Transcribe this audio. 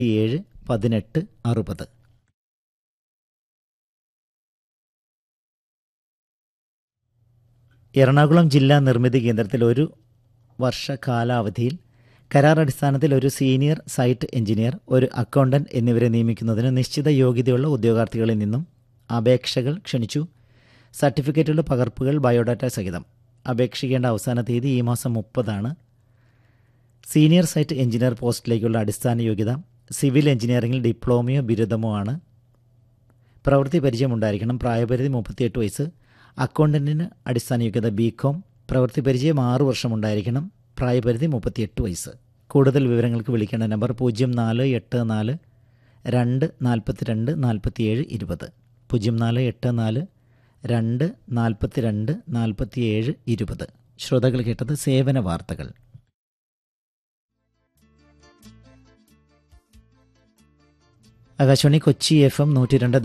ഏഴ് പതിനെട്ട് അറുപത് എറണാകുളം ജില്ലാ നിർമ്മിതി കേന്ദ്രത്തിൽ ഒരു വർഷ കാലാവധിയിൽ കരാർ അടിസ്ഥാനത്തിൽ ഒരു സീനിയർ സൈറ്റ് എഞ്ചിനീയർ ഒരു അക്കൗണ്ടന്റ് എന്നിവരെ നിയമിക്കുന്നതിന് നിശ്ചിത യോഗ്യതയുള്ള ഉദ്യോഗാർത്ഥികളിൽ നിന്നും അപേക്ഷകൾ ക്ഷണിച്ചു സർട്ടിഫിക്കറ്റുകളുടെ പകർപ്പുകൾ ബയോഡാറ്റ സഹിതം അപേക്ഷിക്കേണ്ട അവസാന തീയതി ഈ മാസം മുപ്പതാണ് സീനിയർ സൈറ്റ് എഞ്ചിനീയർ പോസ്റ്റിലേക്കുള്ള അടിസ്ഥാന യോഗ്യത സിവിൽ എഞ്ചിനീയറിംഗിൽ ഡിപ്ലോമയോ ബിരുദമോ ആണ് പ്രവൃത്തി പരിചയമുണ്ടായിരിക്കണം പ്രായപരിധി മുപ്പത്തിയെട്ട് വയസ്സ് അക്കൗണ്ടൻറ്റിന് അടിസ്ഥാന യോഗ്യത ബി കോം പ്രവൃത്തി പരിചയം ആറു വർഷമുണ്ടായിരിക്കണം പ്രായപരിധി മുപ്പത്തിയെട്ട് വയസ്സ് കൂടുതൽ വിവരങ്ങൾക്ക് വിളിക്കേണ്ട നമ്പർ പൂജ്യം നാല് എട്ട് നാല് രണ്ട് നാൽപ്പത്തി രണ്ട് നാൽപ്പത്തിയേഴ് ഇരുപത് പൂജ്യം നാല് എട്ട് നാല് രണ്ട് നാൽപ്പത്തി രണ്ട് നാൽപ്പത്തിയേഴ് ഇരുപത് ശ്രോതാക്കൾ കേട്ടത് സേവന വാർത്തകൾ ആകാശവാണി കൊച്ചി എഫ് എം നൂറ്റി രണ്ട്